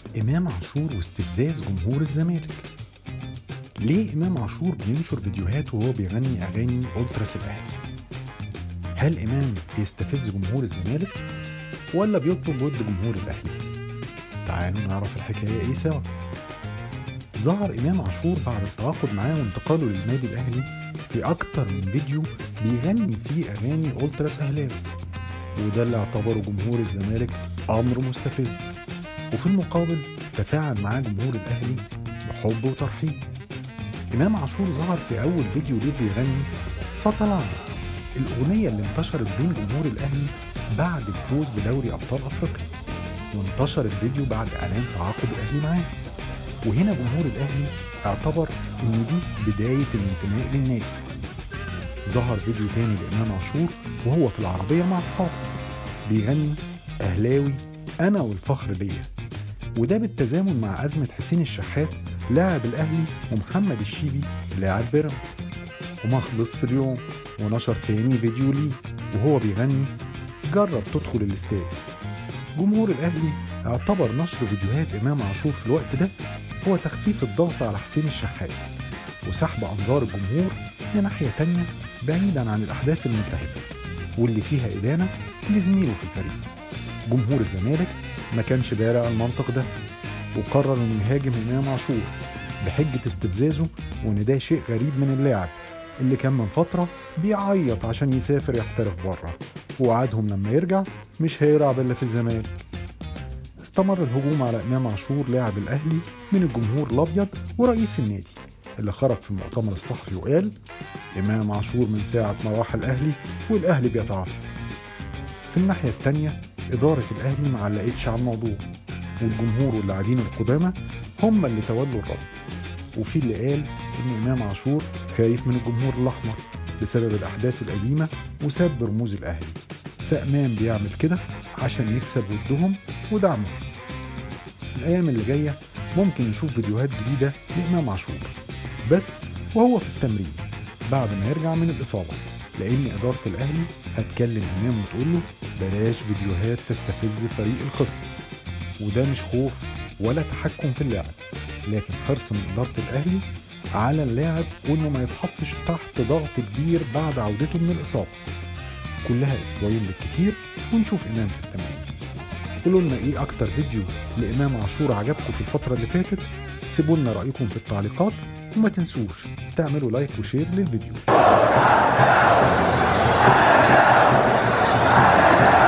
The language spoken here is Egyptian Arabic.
إمام عاشور واستفزاز جمهور الزمالك ليه إمام عاشور بينشر فيديوهات وهو بيغني أغاني أولتراس الأهلي؟ هل إمام بيستفز جمهور الزمالك ولا بيطلب ود جمهور الأهلي؟ تعالوا نعرف الحكاية إيه سوا ظهر إمام عاشور بعد التعاقد معاه وانتقاله للنادي الأهلي في أكتر من فيديو بيغني فيه أغاني أولتراس أهلاوي وده اللي اعتبره جمهور الزمالك أمر مستفز وفي المقابل تفاعل معاه جمهور الأهلي بحب وترحيب إمام عاشور ظهر في أول فيديو ليه بيغني سطلان الأغنية اللي انتشرت بين جمهور الأهلي بعد الفوز بدوري أبطال أفريقيا وانتشر الفيديو بعد إعلان تعاقد الأهلي معاه وهنا جمهور الأهلي اعتبر إن دي بداية الانتماء للنادي ظهر فيديو تاني لإمام عاشور وهو في العربية مع أصحابه بيغني أهلاوي أنا والفخر بيا وده بالتزامن مع أزمة حسين الشحات لاعب الأهلي ومحمد الشيبي لاعب بيراميدز وما خلصش اليوم ونشر تاني فيديو ليه وهو بيغني جرب تدخل الاستاد جمهور الأهلي اعتبر نشر فيديوهات إمام عاشور في الوقت ده هو تخفيف الضغط على حسين الشحات وسحب أنظار الجمهور لناحية تانية بعيدا عن الأحداث المنتهية واللي فيها إدانة لزميله في الفريق جمهور الزمالك ما كانش بارع المنطق ده وقرر انه يهاجم امام عاشور بحجة استفزازه وان ده شيء غريب من اللاعب اللي كان من فترة بيعيط عشان يسافر يحترف بره ووعدهم لما يرجع مش هيلعب الا في الزمالك استمر الهجوم على امام عاشور لاعب الاهلي من الجمهور الابيض ورئيس النادي اللي خرج في المؤتمر الصحفي وقال امام عاشور من ساعة ما راح الاهلي والاهلي بيتعثر في الناحية التانية إدارة الأهلي ما علقتش على الموضوع والجمهور واللاعبين القدامى هم اللي تولوا الرد وفي اللي قال إن إمام عاشور خايف من الجمهور الأحمر بسبب الأحداث القديمة وساب برموز الأهلي فإمام بيعمل كده عشان يكسب ودهم ودعمهم الأيام اللي جاية ممكن نشوف فيديوهات جديدة لإمام عاشور بس وهو في التمرين بعد ما يرجع من الإصابة لأن إدارة الأهلي هتكلم إمام وتقول له بلاش فيديوهات تستفز فريق الخصم وده مش خوف ولا تحكم في اللاعب لكن حرص من إدارة الأهلي على اللاعب وإنه ما يتحطش تحت ضغط كبير بعد عودته من الإصابة كلها أسبوعين بالكتير ونشوف إمام في التمرين قولوا لنا إيه أكتر فيديو لإمام عاشور عجبكم في الفترة اللي فاتت سيبوا لنا رأيكم في التعليقات وما تنسوش تعملوا لايك وشير للفيديو